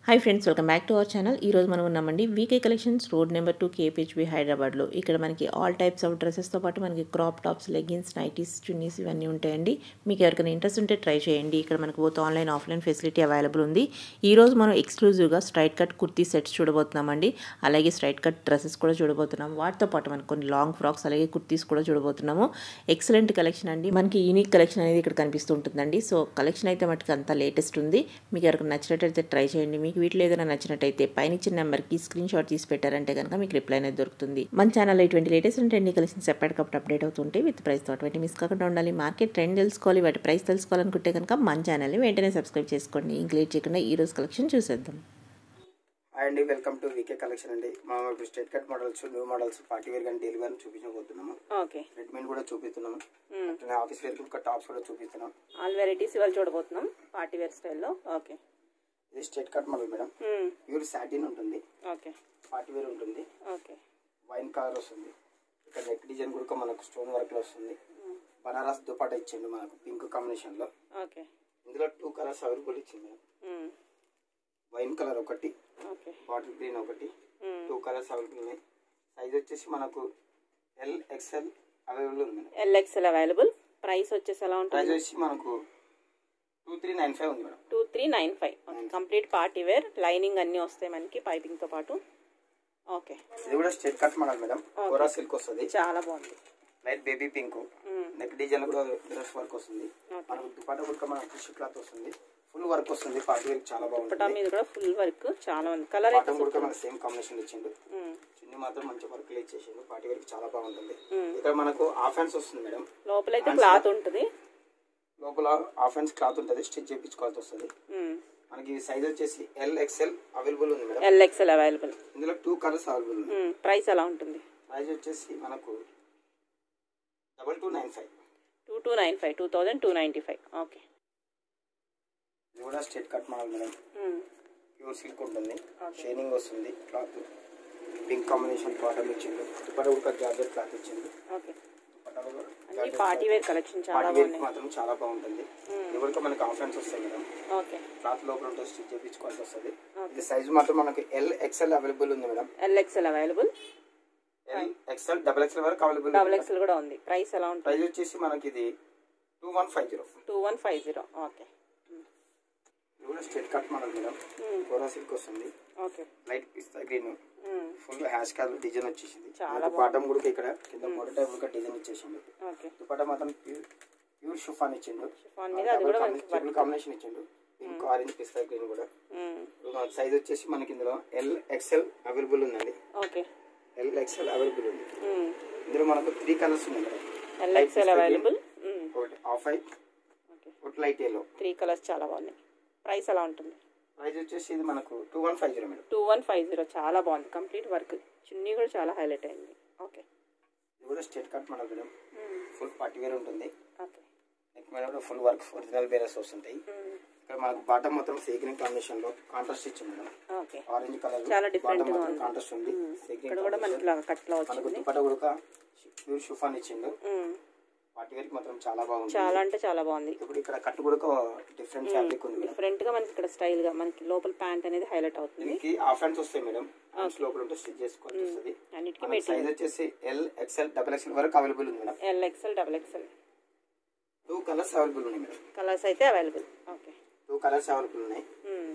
Hi friends welcome back to our channel ఈ రోజు మనం ఉన్నామండి VK collections road number two KPHB హైదరాబాద్లో ఇక్కడ మనకి ఆల్ టైప్స్ ఆఫ్ డ్రెస్సెస్తో పాటు మనకి crop tops leggings nighties chunnis ఇవన్నీ ఉంటాయండి మీకు ఎవరికైనా ఇంట్రెస్ట్ ఉంటే ట్రై చేయండి ఇక్కడ మనకు both online offline facility available ఉంది ఈ రోజు మనం ఎక్స్క్లూజివ్గా స్ట్రైట్ కట్ కుర్తీ సెట్స్ చూడబోతున్నామండి అలాగే స్ట్రైట్ కట్ డ్రెస్సెస్ కూడా చూడబోతున్నాం వాటితో పాటు మనకు కొన్ని లాంగ్ ఫ్రాక్స్ అలాగే కుర్తీస్ కూడా చూడబోతున్నాము ఎక్సలెంట్ కలెక్షన్ అండి మనకి యూనిక్ కలెక్షన్ అనేది ఇక్కడ కనిపిస్తూ ఉంటుందండి సో కలెక్షన్ అయితే మటుకు అంతా లేటెస్ట్ ఉంది మీకు ఎవరికైనా నచ్చినట్టయితే ట్రై చేయండి మీకు వీటిలో ఏదైనా నచ్చినట్టయితే పైన ఇచ్చిన నెంబర్కి స్క్రీన్ షాట్ తీసి పెట్టారంటే కనుక మీకు రిప్లై అనేది దొరుకుతుంది మన ఛానల్లో ఇటువంటి లేటెస్ట్ అండ్ ట్రెండింగ్ కలెక్షన్స్ ఎప్పటికప్పుడు అప్డేట్ అవుతుంటే విత్ ప్రైస్ అటువంటి మిస్ కాకుండా ఉండాలి మార్కెట్ ట్రెండ్ తెలుసుకోవాలి వాటి ప్రైస్ తెలుసుకోవాలనుకుంటే కనుక మన ఛానల్ని వెంటనే సబ్స్క్రైబ్ చేసుకోండి ఇంక లేట్ చేయకుండా ఈ రోజు కలెక్షన్ చూసేద్దాం హాయ్ అండి వెల్కమ్ టు వీకే కలెక్షన్ అండి మనం ఇప్పుడు straight cut models new models party wear కానీ డైలీ వేర్ చూపించబోతున్నాము ఓకే రెడ్మీన్ కూడా చూపిస్తున్నాము అట్లనే ఆఫీస్ వేర్ ఇంకా టాప్స్ కూడా చూపిస్తున్నాం ఆల్ వెరైటీస్ ఇవాళ చూడబోతున్నాం పార్టీ వేర్ స్టైల్లో ఓకే ఇది straight cut model madam pure satin ఉంటుంది ఓకే పార్టీ వేర్ ఉంటుంది ఓకే వైన్ కలర్ వస్తుంది ఇక్కడ నెక్ డిజైన్ కూడా మనకు స్టోన్ వర్క్ లో వస్తుంది బనారస్ దుపాటా ఇచ్చిండు మనకు పింక్ కాంబినేషన్ లో ఓకే ఇందులో టూ కలర్స్ అవైలబుల్ ఇచ్చింది మేడం వైన్ కలర్ ఒకటి ఓకే బాటిల్ గ్రీన్ ఒకటి టూ కలర్స్ అవైలబుల్ ఉన్నాయి సైజ్ వచ్చేసి మనకు ఎల్ ఎక్స్ఎల్ అవైలబుల్ ఉంది మేడం ఎల్ఎక్స్ఎల్ అవైలబుల్ ప్రైస్ వచ్చేసి ఎలా ప్రైస్ ఉంటుంది వచ్చి మనకు టూ త్రీ నైన్ ఫైవ్ ఉంది madam two three nine five complete party wear lining అన్నీ వస్తాయి మనకి పైపింగ్తో పాటు ఓకే ఇది కూడా straight cut model madam kora silk వస్తుంది చాలా బాగుంది light baby pink neck design కూడా డ్రెస్ వర్క్ వస్తుంది మనకు దుపాటా కూడా మన టిష్యూ క్లాత్ వస్తుంది ఫుల్ వర్క్ వస్తుంది పార్టీ వేర్ చాలా పటా బాగుంటుంది మీద కూడా ఫుల్ వర్క్ చాలా ఉంది కలర్ అయితే బాటమ్ కూడా మన సేమ్ కాంబినేషన్ ఇచ్చిండు చున్నీ మాత్రం మంచి వర్క్ ఇచ్చేసిండు పార్టీ వేర్ చాలా బాగుంటుంది ఇక్కడ మనకు హాఫ్ హ్యాండ్స్ వస్తుంది మేడం లోపల అయితే క్లాత్ ఉంటుంది లోపల హాఫ్ హ్యాండ్స్ క్లాత్ ఉంటుంది స్టిచ్ చేయించుకోవాల్సి వస్తుంది మనకి సైజ్ వచ్చేసి ఎల్ ఎక్స్ఎల్ అవైలబుల్ ఉంది మేడం ఎల్ఎక్స్ఎల్ అవైలబుల్ ఇందులో టూ కలర్స్ అవైలబుల్ ఉన్నాయి ప్రైస్ ఎలా ఉంటుంది ప్రైస్ వచ్చేసి మనకు double two nine five two two nine five two thousand two ninety five okay ఇది కూడా straight cut model madam pure silk ఉంటుంది షైనింగ్ వస్తుంది క్లాత్ పింక్ కాంబినేషన్ బాటమ్ ఇచ్చిండు దుపట్టా కూడా జార్జెట్ క్లాత్ ఇచ్చిండు ఓకే దుపట్టా కూడా అన్ని పార్టీ వేర్ కలెక్షన్ చాలా పార్టీ వేర్ బాగున్నాయి మాత్రం చాలా బాగుంటుంది ఇది కూడా మనకి ఆఫ్రెన్స్ వస్తాయి మేడం ఓకే క్లాత్ లోపల ఉంటే స్టిచ్ చేయించుకోవాల్సి వస్తుంది ఇది సైజ్ మాత్రం మనకి ఎల్ ఎక్స్ఎల్ అవైలబుల్ ఉంది madam L XL available L XL double XL వరకు అవైలబుల్ డబుల్ ఎక్స్ఎల్ కూడా ఉంది ప్రైస్ ఎలా ఉంటుంది ప్రైస్ వచ్చేసి మనకి ఇది two one five zero two one five zero okay ఇది కూడా straight cut model madam kora silk వస్తుంది okay light pista green full ash colour design వచ్చేసింది చాలా బాటమ్ కూడా ఇక్కడ కింద బాడీ టైప్ కూడా డిజైన్ ఇచ్చేసిండు ఓకే దుపట్టా మాత్రం ప్యూర్ ప్యూర్ షుఫాన్ ఇచ్చిండు షిఫాన్ మీద అది కూడా మనకి డబుల్ కాంబినేషన్ ఇచ్చిండు పింక్ ఆరెంజ్ పిస్తా గ్రీన్ కూడా సైజ్ వచ్చేసి మనకి ఇందులో ఎల్ ఎక్స్ఎల్ అవైలబుల్ ఉందండి ఓకే ఎల్ ఎక్స్ఎల్ అవైలబుల్ ఉంది ఇందులో మనకు త్రీ కలర్స్ ఉన్నాయి మేడం ఎల్ఎక్స్ఎల్ అవైలబుల్ ఒకటి ఆఫ్ వైట్ ఓకే ఒకటి లైట్ ఎల్లో త్రీ కలర్స్ చాలా బాగున్నాయి ప్రైస్ ఎలా ఉంటుంది ప్రైస్ వచ్చేసి ఇది మనకు two one five zero madam two one five zero చాలా బాగుంది కంప్లీట్ వర్క్ చున్నీ కూడా చాలా హైలైట్ అయింది ఓకే ఇది కూడా straight cut model madam full party wear ఉంటుంది ఓకే నెక్ మీద కూడా ఫుల్ వర్క్ ఒరిజినల్ బేరస్ వస్తుంటాయి ఇక్కడ మనకు బాటమ్ మొత్తం సేకింగ్ కాంబినేషన్ లో కాంట్రాస్ట్ ఇచ్చింది మేడం ఓకే ఆరెంజ్ కలర్ చాలా different బాటమ్ గా మొత్తం ఉంది. కాంట్రాస్ట్ ఉంది ఇక్కడ సేకింగ్ కూడా మనకి ఇలాగ కట్లో మనకు వచ్చింది దుపట్టా కూడా ప్యూర్ షుఫాన్ ఇచ్చిండు మ్మ్. పార్టీ వేర్ మాత్రం చాలా బాగుంది చాలా అంటే చాలా బాగుంది ఇప్పుడు ఇక్కడ కట్టు కూడా డిఫరెంట్ ఫ్యాబ్రిక్ ఉంది మేడం డిఫరెంట్ గా మనకి ఇక్కడ స్టైల్ గా మనకి లోపల ప్యాంట్ అనేది హైలైట్ అవుతుంది దీనికి హాఫ్ హ్యాండ్స్ వస్తాయి మేడం హ్యాండ్స్ లోపల ఉంటే స్టిచ్ చేసుకోవాల్సి వస్తుంది అన్నిటికీ సైజ్ మెటీరియల్ వచ్చేసి ఎల్ ఎక్స్ఎల్ డబల్ ఎక్స్ఎల్ వరకు అవైలబుల్ ఉంది madam L XL double XL two colours available ఉన్నాయి మేడం కలర్స్ అయితే available okay two colours available ఉన్నాయి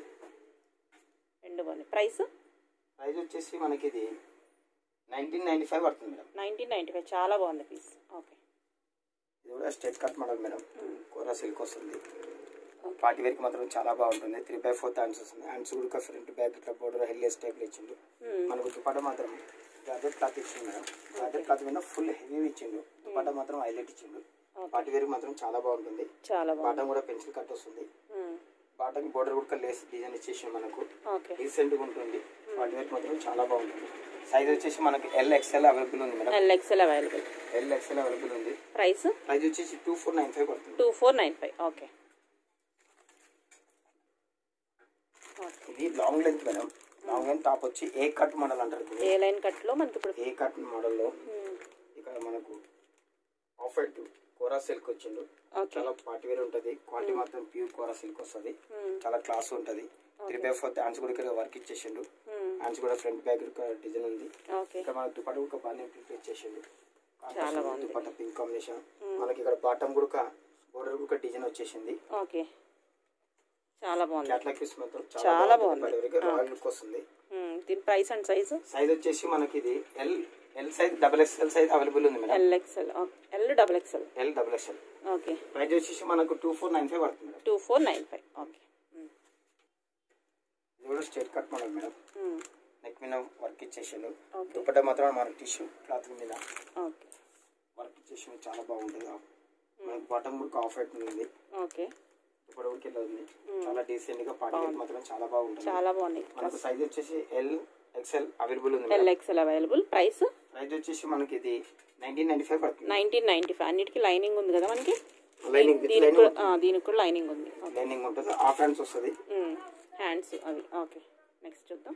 రెండు బాగుంది ప్రైస్ ప్రైస్ వచ్చేసి మనకి ఇది నైన్టీన్ నైన్టీ ఫైవ్ పడుతుంది మేడం నైన్టీన్ నైన్టీ ఫైవ్ చాలా బాగుంది పీస్ ఓకే ఇది కూడా straight cut model madam kora silk వస్తుంది పార్టీ వేర్కి మాత్రం చాలా బాగుంటుంది త్రీ బై ఫోర్త్ హ్యాండ్స్ వస్తుంది హ్యాండ్స్ కూడా ఫ్రంట్ బ్యాక్ ఇట్లా బోర్డర్ హెల్లియస్ టైప్లో ఇచ్చిండు మనకు దుపట్టా మాత్రం జాకెట్ క్లాత్ ఇచ్చిండు మేడం జాకెట్ క్లాత్ మీద ఫుల్ హెవీ ఇచ్చిండు దుపట్టా మాత్రం హైలైట్ ఇచ్చిండు పార్టీ వేర్కి మాత్రం చాలా బాగుంటుంది చాలా బాగుంది బాటం కూడా పెన్సిల్ కట్ వస్తుంది బాటం బోర్డర్ కూడా లేస్ డిజైన్ ఇచ్చేసి మనకు ఓకే రీసెంట్గా ఉంటుంది పార్టీ వేర్కి మాత్రం చాలా బాగుంటుంది సైజ్ వచ్చేసి మనకి ఎల్ ఎక్స్ఎల్ అవైలబుల్ ఉంది madam L XL available L XL available ఉంది ప్రైస్ ప్రైస్ వచ్చేసి టూ ఫోర్ నైన్ ఫైవ్ పడుతుంది two four nine five okay ఇది long length madam long length top వచ్చి ఏ కట్ మోడల్ అంటారు దీన్ని. ఏ లైన్ కట్లో మనకి ఇప్పుడు ఏ కట్ మోడల్లో ఇక్కడ మనకు ఆఫ్ వైట్ కోరా సిల్క్ వచ్చిండు ఓకే చాలా పార్టీ వేర్ ఉంటుంది క్వాలిటీ మాత్రం ప్యూర్ కోరా సిల్క్ వస్తుంది చాలా క్లాస్ ఉంటుంది త్రీ బై ఫోర్త్ హ్యాండ్స్ కూడా ఇక్కడ వర్క్ ఇచ్చేసిండు హ్యాండ్స్ కూడా ఫ్రంట్ బ్యాక్ డిజైన్ ఉంది ఓకే ఇక్కడ మనకు దుపట్ట కూడా బాగానే ప్రింట్ ఇచ్చేసిండు చాలా బాగుంది. దుపట్ట పింక్ కాంబినేషన్ మనకి ఇక్కడ బాటమ్ కూడా బోర్డర్ కూడా డిజైన్ వచ్చేసింది ఓకే చాలా బాగుంది క్యాట్లాగ్ పీస్ మాత్రం చాలా బాగుంది. రాయల్ లుక్ వస్తుంది మ్మ్. దీని ప్రైస్ అండ్ సైజు సైజ్ వచ్చేసి మనకి ఇది L L size double XL size available ఉంది madam L XL L double XL L double XL okay price వచ్చేసి మనకు టూ ఫోర్ నైన్ ఫైవ్ పడుతుంది madam two four nine five okay మ్మ్. ఇది కూడా స్ట్రేట్ కట్ మోడల్ మేడం మ్మ్. Neck మీద work ఇచ్చేసిండు ఓకే దుపట్ట మాత్రం మన టిష్యూ క్లాత్ మీద ఓకే వర్క్ ఇచ్చేసిండు చాలా బాగుంటుంది మనకు బాటమ్ కూడా ఆఫ్ వైట్ ఉంది ఓకే దుపట్ట కూడా కింద ఉంది చాలా డీసెంట్ గా పార్టీ వేర్ మాత్రం చాలా బాగుంటుంది చాలా బాగున్నాయి మనకు సైజ్ వచ్చేసి ఎల్ ఎక్స్ఎల్ అవైలబుల్ ఉంది L XL available price price వచ్చేసి మనకి ఇది నైన్టీన్ నైన్టీ ఫైవ్ పడుతుంది నైన్టీన్ నైన్టీ ఫైవ్ అన్నిటికీ లైనింగ్ ఉంది కదా మనకి లైనింగ్ విత్ దీనికి లైనింగ్ కూడా ఆ, దీనికి కూడా లైనింగ్ ఉంది లైనింగ్ ఉంటుంది హాఫ్ హ్యాండ్స్ వస్తుంది హ్యాండ్స్ అవి ఓకే నెక్స్ట్ చూద్దాం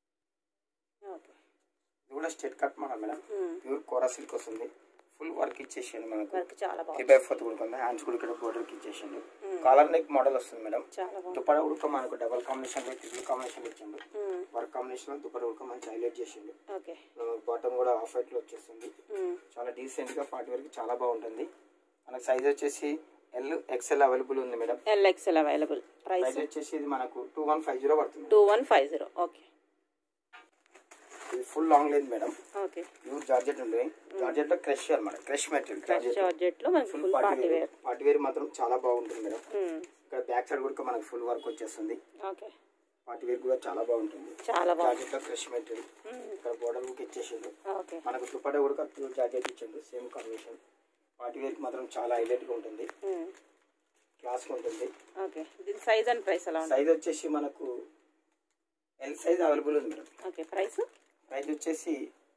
ఓకే ఇది కూడా straight cut model madam pure kora silk వస్తుంది ఫుల్ వర్క్ ఇచ్చేసిండు మనకు వర్క్ చాలా త్రీ బాగుంది బై ఫోర్త్ కూడా ఉంది హ్యాండ్స్ కూడా ఇక్కడ బోర్డర్కి ఇచ్చేసిండు కాలర్ నెక్ మోడల్ వస్తుంది మేడం చాలా బాగుంది దుపడ ఉడక మనకు డబల్ కాంబినేషన్ ట్రిపుల్ కాంబినేషన్ ఇచ్చిండు వర్క్ కాంబినేషన్ దుపడ ఉడక మంచి హైలైట్ చేసిండు ఓకే బాటమ్ కూడా ఆఫ్ వైట్ లో వచ్చేస్తుంది చాలా డీసెంట్ గా పార్టీ వరకు చాలా బాగుంటుంది మనకు సైజ్ వచ్చేసి ఎల్ ఎక్స్ఎల్ అవైలబుల్ ఉంది madam L XL available price price వచ్చేసి ఇది మనకు టూ వన్ ఫైవ్ జీరో పడుతుంది two one five zero okay ఇది full long length madam okay pure georgette ఉంది జార్జెట్ లో క్రష్ అనమాట క్రష్ మెటీరియల్ జార్జెట్ జార్జెట్లో మనకి full full party party wear wear party wear మాత్రం చాలా బాగుంటుంది మేడం ఇక్కడ బ్యాక్ సైడ్ కూడా మనకు ఫుల్ వర్క్ వచ్చేస్తుంది ఓకే పార్టీ వేర్ కూడా చాలా బాగుంటుంది చాలా బాగుంది జార్జెట్ లో క్రష్ మెటీరియల్ ఇక్కడ బోర్డర్ బుక్ ఇచ్చేసిండు ఓకే మనకు దుపట్ట కూడా ప్యూర్ జార్జెట్ ఇచ్చిండు సేమ్ కాంబినేషన్ పార్టీ వేర్ మాత్రం చాలా హైలైట్ గా ఉంటుంది క్లాస్ ఉంటుంది ఓకే దీని సైజ్ అండ్ ప్రైస్ ఎలా ఉంది సైజ్ వచ్చేసి మనకు ఎల్ సైజ్ అవైలబుల్ ఉంది మేడం ఓకే ప్రైస్ ప్రైస్ వచ్చేసి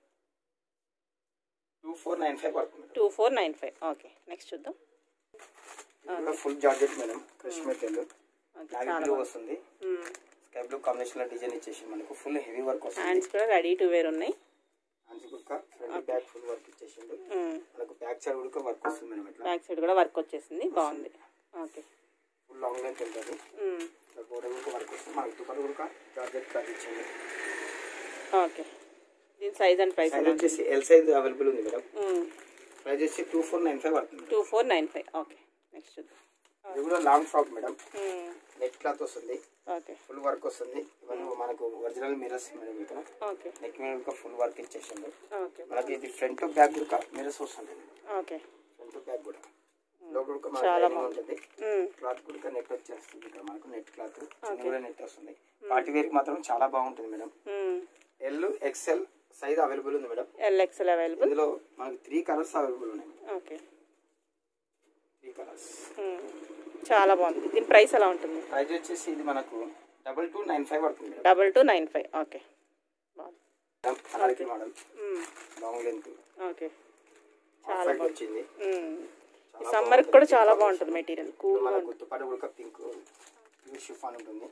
టూ ఫోర్ నైన్ ఫైవ్ పడుతుంది two four nine five okay next చూద్దాం full georgette madam crush material okay navy చాలా బ్లూ బాగుంది వస్తుంది స్కై బ్లూ కాంబినేషన్ లో డిజైన్ ఇచ్చేసి మనకు ఫుల్ హెవీ వర్క్ వస్తుంది హ్యాండ్స్ కూడా రెడీ టు వేర్ ఉన్నాయి హ్యాండ్స్ కుక్క ఫ్రంట్ బ్యాక్ ఫుల్ వర్క్ ఇచ్చేసిండు మనకు బ్యాక్ సైడ్ కూడా వర్క్ వస్తుంది మేడం ఇట్లా బ్యాక్ సైడ్ కూడా వర్క్ వచ్చేసింది బాగుంది ఓకే ఫుల్ లాంగ్ లెంత్ ఉంటుంది ఇట్లా బోర్డర్ కూడా వర్క్ వస్తుంది మనకు దుపట్ట కూడా జార్జెట్ క్లాత్ ఇచ్చింది ఓకే దీని సైజ్ అండ్ ప్రైస్ సైజ్ వచ్చేసి ఎల్ సైజ్ అవైలబుల్ ఉంది మేడం ప్రైస్ వచ్చి టూ ఫోర్ నైన్ ఫైవ్ పడుతుంది two four nine five okay next చూద్దాం ఇది కూడా long frock madam hmm. Net cloth వస్తుంది ఓకే ఫుల్ వర్క్ వస్తుంది ఇవన్నీ మనకు ఒరిజినల్ మిరర్స్ మేడం ఇక్కడ ఓకే నెక్ మీద కూడా ఫుల్ వర్క్ ఇచ్చేసిండు ఓకే మనకి ఇది ఫ్రంట్ బ్యాక్ కూడా మిరర్స్ వస్తుంది ఓకే ఫ్రంట్ బ్యాక్ కూడా లోపల కూడా చాలా మనకు ఉంటుంది మ్మ్. క్లాత్ కూడా నెట్ వచ్చేస్తుంది ఇక్కడ మనకు నెట్ క్లాత్ చిన్న కూడా నెట్ వస్తుంది పార్టీ వేర్ మాత్రం చాలా బాగుంటుంది madam hmm. L XL size available ఉంది మేడం ఎల్ ఎక్స్ఎల్ అవైలబుల్ ఇందులో మనకి త్రీ కలర్స్ అవైలబుల్ ఉన్నాయి ఓకే త్రీ కలర్స్ మ్మ్. చాలా బాగుంది దీని ప్రైస్ ఎలా ఉంటుంది ప్రైస్ వచ్చేసి ఇది మనకు డబల్ టూ నైన్ ఫైవ్ పడుతుంది madam double two nine five okay బాగుంది అనాలికల్ model hmm. Long length okay చాలా వచ్చింది మ్మ్. ఈ సమ్మర్కి కూడా చాలా బాగుంటుంది మెటీరియల్ కూల్ మన గుర్తుపాటు కూడా పింక్ ప్యూర్ షిఫాన్ ఉంటుంది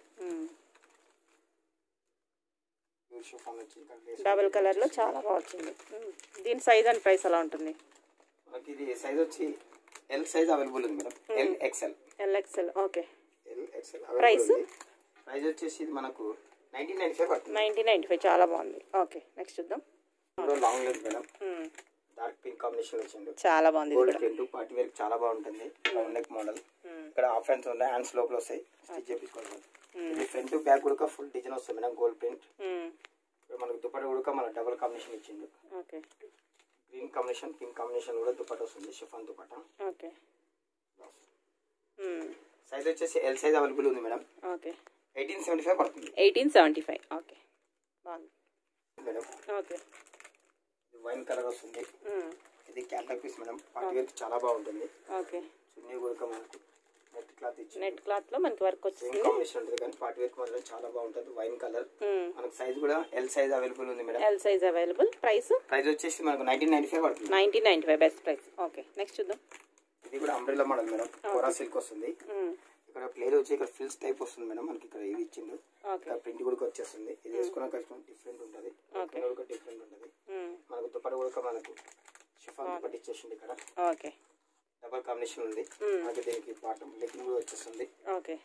ప్యూర్ షిఫాన్ వచ్చి ఇక్కడ lace డబుల్ కలర్లో చాలా బాగా వచ్చింది మ్మ్. దీని సైజ్ అండ్ ప్రైస్ ఎలా ఉంటుంది మనకి ఇది సైజ్ వచ్చి ఎల్ సైజ్ అవైలబుల్ ఉంది madam L XL L XL okay L XL Price? Available ఉంది ప్రైస్ వచ్చేసి ఇది మనకు నైన్టీన్ నైన్టీ ఫైవ్ పడుతుంది నైన్టీన్ నైన్టీ ఫైవ్ చాలా బాగుంది ఓకే నెక్స్ట్ చూద్దాం ఇందులో long length madam hmm. Dark pink combination వచ్చిండు చాలా బాగుంది ఇది గోల్డ్ కూడా ప్రింట్ పార్టీ వేర్ చాలా బాగుంటుంది రౌండ్ నెక్ మోడల్ మ్మ్. ఇక్కడ హాఫ్ హ్యాండ్స్ ఉన్నాయి హ్యాండ్స్ లోపల వస్తాయి స్టిచ్ చేపించుకోవాలి ఇది ఫ్రంట్ బ్యాక్ కూడా ఫుల్ డిజైన్ వస్తుంది మేడం గోల్డ్ ప్రింట్ మ్మ్. ఇక్కడ మనకు దుపట్ట కూడా మన డబుల్ కాంబినేషన్ ఇచ్చిండు okay green combination pink combination కూడా దుపట్ట వస్తుంది chiffon dupatta okay hmm. Size వచ్చేసి ఎల్ సైజ్ అవైలబుల్ ఉంది madam okay eighteen seventy five పడుతుంది ఎయిటీన్ సెవెంటీ ఫైవ్ ఓకే బాగుంది మేడం ఓకే ఇది వైన్ కలర్ వస్తుంది మ్మ్. ఇది catalogue piece madam party wear చాలా బాగుంటుంది ఓకే చున్నీ కూడా మనకు నెట్ క్లాత్ ఇచ్చి నెట్ క్లాత్లో మనకి వర్క్ సేమ్ వచ్చింది కాంబినేషన్ ఉంటుంది కానీ పార్టీ వేర్ మాత్రం చాలా బాగుంటుంది వైన్ కలర్ మ్మ్. మనకు సైజ్ కూడా ఎల్ సైజ్ అవైలబుల్ ఉంది madam L size available price price వచ్చేసి మనకు నైన్టీన్ నైన్టీ ఫైవ్ పడుతుంది nineteen ninety five best price okay next చూద్దాం ఇది కూడా umbrella model madam kora silk వస్తుంది మ్మ్. ఇక్కడ ప్లేర్ వచ్చి ఇక్కడ ఫిల్స్ టైప్ వస్తుంది మేడం మనకి ఇక్కడ ఇది ఇచ్చిండు ఓకే ఇక్కడ ప్రింట్ కూడా వచ్చేస్తుంది ఇది వేసుకున్న కష్టం డిఫరెంట్ ఉంటుంది Okay. కూడా డిఫరెంట్ ఉంటుంది మ్మ్. మనకు దుప్పటి కూడా మనకు షిఫాన్ దుప్పటి ఇచ్చేసింది ఇక్కడ ఓకే డబల్ కాంబినేషన్ ఉంది Hmm. మనకి దీనికి బాటమ్ లెగ్గింగ్ కూడా వచ్చేస్తుంది ఓకే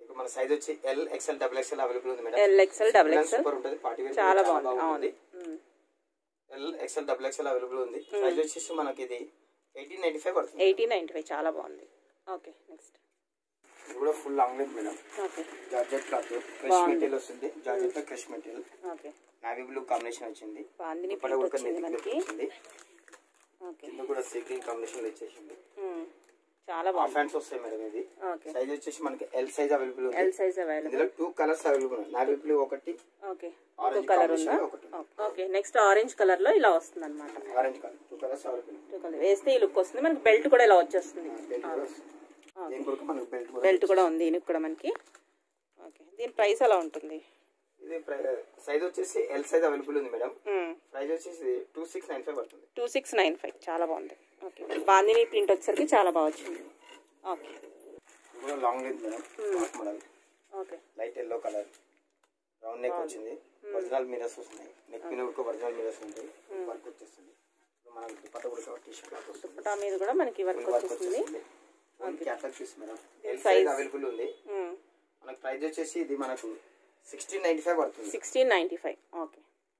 ఇక మన సైజ్ వచ్చి L XL double XL available ఉంది madam L XL double XL super ఉంటుంది పార్టీ వేర్ చాలా బాగుంది అవును hmm. L XL double XL available ఉంది ప్రైస్ వచ్చేసి మనకి ఇది ఎయిటీన్ నైన్టీ ఫైవ్ పడుతుంది ఎయిటీన్ నైంటీ ఫైవ్ చాలా బాగుంది ఓకే నెక్స్ట్ ఇది కూడా full long length madam okay georgette cloth crush material వస్తుంది జార్జెట్ లో crush material okay navy blue combination వచ్చింది బాందిని ఇక్కడ ప్రింట్ ఒక వచ్చింది నెత్తి మనకి వచ్చింది ఓకే కింద కూడా సీ గ్రీన్ కాంబినేషన్ వచ్చేసింది మ్మ్. చాలా హాఫ్ బాగుంది హ్యాండ్స్ వస్తాయి మేడం ఇది ఓకే సైజ్ వచ్చేసి మనకి ఎల్ సైజ్ అవైలబుల్ ఉంది ఎల్ సైజ్ అవైలబుల్ ఇందులో టూ కలర్స్ అవైలబుల్ ఉన్నాయి నావీ బ్లూ ఒకటి ఓకే Orange ఇంకో కలర్ combination ఉందా లో ఒకటి. ఓకే నెక్స్ట్ ఆరెంజ్ కలర్ లో ఇలా వస్తుంది అనమాట orange colour two colours available వేస్తే ఈ లుక్ వస్తుంది మనకి బెల్ట్ కూడా ఇలా వచ్చేస్తుంది బెల్ట్ కూడా వస్తుంది దీని కొరకు మనకి బెల్ట్ కూడా బెల్ట్ కూడా ఉంది దీనికి కూడా మనకి ఓకే దీని ప్రైస్ ఎలా ఉంటుంది ఇది సైజ్ వచ్చేసి ఎల్ సైజ్ అవైలబుల్ ఉంది మేడం ప్రైస్ వచ్చేసి టూ సిక్స్ నైన్ ఫైవ్ పడుతుంది టూ సిక్స్ నైన్ ఫైవ్ చాలా బాగుంది ఓకే బాందిని ప్రింట్ వచ్చేసరికి చాలా బాగా వచ్చింది ఓకే ఇది కూడా long length madam half model okay light yellow colour round neck వచ్చింది ఒరిజినల్ మిరర్స్ వస్తున్నాయి నెక్ మీద కూడా ఒరిజినల్ మిరర్స్ ఉంటాయి వర్క్ వచ్చేస్తుంది ఇప్పుడు మనకి దుపట్ట కూడా టీ షర్ట్ క్లాత్ వస్తుంది పుటా మీద కూడా మనకి వర్క్ వర్క్ వచ్చేస్తుంది వచ్చేస్తుంది catalogue piece madam L size. Size available ఉంది మనకి ప్రైస్ వచ్చేసి ఇది మనకు సిక్స్టీన్ నైన్టీ ఫైవ్ పడుతుంది sixteen ninety five okay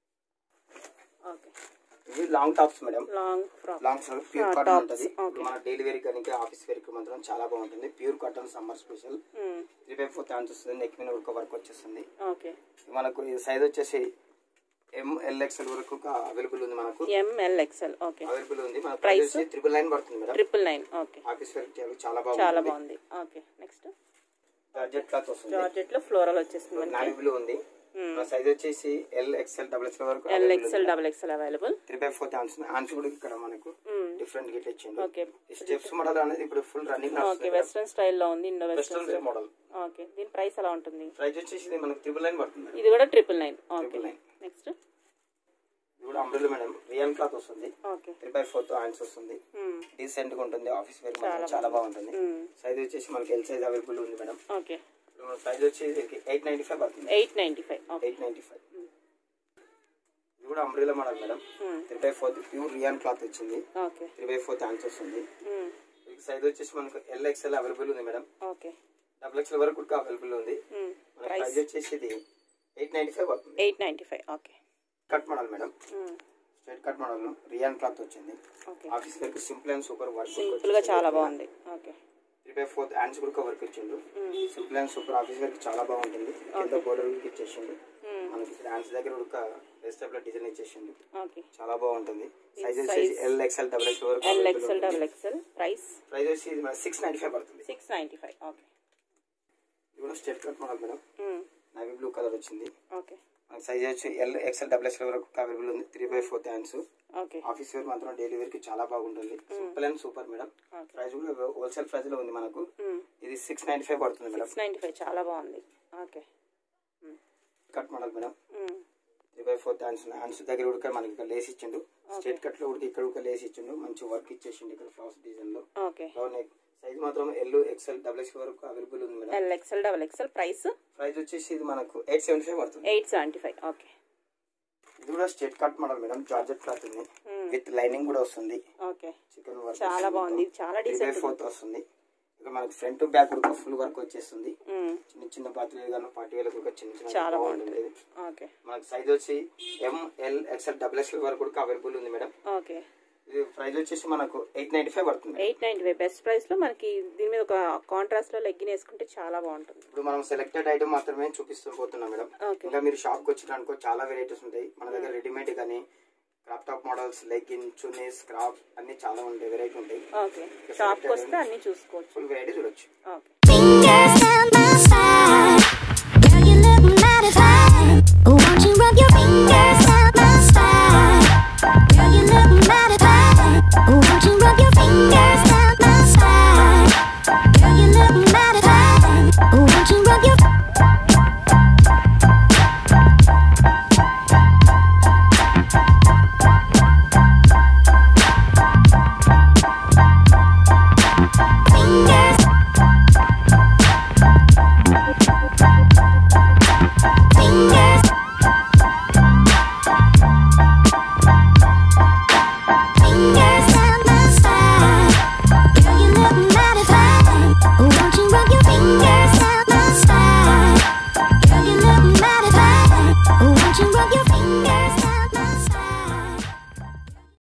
okay ఇది long tops madam long frock long frock pure Ah, cotton tops, ఉంటుంది okay. మన డైలీ వేర్ కానీ ఆఫీస్ వేర్ కి మాత్రం చాలా బాగుంటుంది pure cotton summer special three by four థాన్స్ వస్తుంది నెక్ మీద ఒక వర్క్ వచ్చేస్తుంది ఓకే మనకు ఈ సైజ్ వచ్చేసి ఎంఎల్ఎక్స్ఎల్ వరకు అవైలబుల్ ఉంది మనకు ఎంఎల్ ఎక్స్ఎల్ ఓకే అవైలబుల్ ఉంది మన Price? ప్రైస్ వచ్చి త్రిబుల్ నైన్ పడుతుంది madam triple nine okay office wear కి చాలా చాలా బాగుంటుంది బాగుంది ఓకే నెక్స్ట్ జార్జెట్ క్లాత్ వస్తుంది జార్జెట్ లో ఫ్లోరల్ వచ్చేస్తుంది మనకి నావీ బ్లూ ఉంది మన సైజ్ వచ్చేసి ఎల్ ఎక్స్ఎల్ డబుల్ ఎక్స్ఎల్ వరకు L XL double XL available three by four థాన్స్ ఆన్స్ కూడా ఇక్కడ మనకు డిఫరెంట్ గిట్ ఇచ్చిండు ఓకే ఈ స్టెప్స్ మోడల్ అనేది ఇప్పుడు ఫుల్ రన్నింగ్ ఓకే వెస్ట్రన్ స్టైల్లో ఉంది Indo western western wear model okay దీని ప్రైస్ ఎలా ఉంటుంది ప్రైస్ వచ్చేసి ఇది మనకు త్రిబుల్ నైన్ పడుతుంది మేడం. ఇది కూడా triple nine okay Triple nine. Next ఇది కూడా అంబ్రెల్లా మేడం రియల్ క్లాత్ వస్తుంది okay three by four hands వస్తుంది డీసెంట్ గా ఉంటుంది ఆఫీస్ వేర్ మాత్రం చాలా బాగుంటుంది సైజ్ వచ్చేసి మనకి ఎల్ సైజ్ అవైలబుల్ ఉంది మేడం ఓకే సైజ్ వచ్చేసి ఎయిట్ నైన్టీ ఫైవ్ పడుతుంది eight ninety five okay eight ninety five ఇది కూడా umbrella model madam three by four pure rayon cloth వచ్చింది okay three by four hands వస్తుంది size వచ్చేసి మనకు L XL available ఉంది madam okay double XL వరకు కూడా అవైలబుల్ ఉంది మన ప్రైస్ వచ్చేసి ఇది ఎయిట్ నైన్టీ ఫైవ్ పడుతుంది eight ninety five okay cut model madam straight cut model rayon cloth వచ్చింది okay office wear simple and super work simple గా చాలా బాగుంది okay three by fourth hands కూడా వర్క్ ఇచ్చిండు simple and super office work చాలా బాగుంటుంది కింద border ఇచ్చేసిండు మనకి ఇక్కడ హ్యాండ్స్ దగ్గర ఒక వెజిటబుల్ డిజైన్ ఇచ్చేసిండు ఓకే చాలా బాగుంటుంది సైజ్ వచ్చేసి ఎల్ ఎక్స్ఎల్ డబుల్ ఎక్స్ఎల్ వరకు L XL double XL price price వచ్చి ఇది సిక్స్ నైన్టీ ఫైవ్ పడుతుంది సిక్స్ నైంటీ ఫైవ్ ఓకే ఇది కూడా step cut model madam navy blue colour వచ్చింది ఓకే మనకి సైజ్ వచ్చి ఎల్ ఎక్స్ఎల్ డబుల్ ఎక్స్ఎల్ వరకు అవైలబుల్ ఉంది three by fourth hands okay office wear మాత్రం డైలీ వేర్ కి చాలా బాగుంటుంది simple and super madam Okay. Price కూడా హోల్సేల్ ప్రైస్ లో ఉంది మనకు ఇది సిక్స్ నైన్టీ ఫైవ్ పడుతుంది మేడం సిక్స్ నైంటీ ఫైవ్ చాలా బాగుంది okay cut model madam three by fourth hands hands దగ్గర ఉడక మనకి ఇక్కడ లేస్ ఇచ్చిండు స్ట్రేట్ కట్ లో ఉడికి ఇక్కడ ఉడక లేస్ ఇచ్చిండు మంచి వర్క్ ఇచ్చేసిండు ఇక్కడ ఫ్లవర్స్ డిజైన్ లో ఓకే సైజ్ మాత్రం ఎల్ ఎక్స్ఎల్ డబుల్ ఎక్స్ వరకు అవైలబుల్ ఉంది madam L XL double XL price price వచ్చేసి ఇది మనకు ఎయిట్ సెవెంటీ ఫైవ్ పడుతుంది ఎయిట్ సెవెంటీ ఫైవ్ ఓకే ఇది కూడా straight cut model madam georgette cloth ఉంది విత్ లైనింగ్ కూడా వస్తుంది ఓకే చికెన్ వర్క్ చాలా బాగుంది చాలా త్రీ బై డీసెంట్ ఫోర్త్ వస్తుంది ఇక్కడ మనకి ఫ్రంట్ బ్యాక్ కూడా ఫుల్ వర్క్ వచ్చేస్తుంది చిన్న చిన్న బర్త్డే కానీ పార్టీ వేలకు కూడా చిన్న చిన్న చాలా బాగుంటుంది ఓకే మనకి సైజ్ వచ్చి M L XL double XL వరకు కూడా అవైలబుల్ ఉంది మేడం ఓకే ఇది ప్రైస్ వచ్చేసి మనకు ఎయిట్ నైన్టీ ఫైవ్ పడుతుంది eight ninety five best price లో మనకి దీని మీద ఒక కాంట్రాస్ట్ లో లెగ్గిన్ వేసుకుంటే చాలా బాగుంటుంది ఇప్పుడు మనం సెలెక్టెడ్ ఐటమ్ మాత్రమే చూపిస్తూ పోతున్నాం మేడం Okay. ఇంకా మీరు షాప్కి వచ్చినానుకో చాలా వెరైటీస్ ఉంటాయి మన దగ్గర రెడీమేడ్ కానీ క్రాప్ టాప్ మోడల్స్ లెగ్గిన్ చున్నీస్ క్రాప్ అన్ని చాలా ఉంటాయి వెరైటీ ఉంటాయి ఓకే షాప్కి వస్తే అన్ని చూసుకోవచ్చు ఫుల్ వెరైటీ చూడొచ్చు okay Fingers down my spine. Girl, you look mighty fine. Won't you rub your fingers down my spine? Girl, you look mighty fine. Won't you rub your fingers down my spine? Girl, you look mighty fine. Won't you rub your fingers? fingers down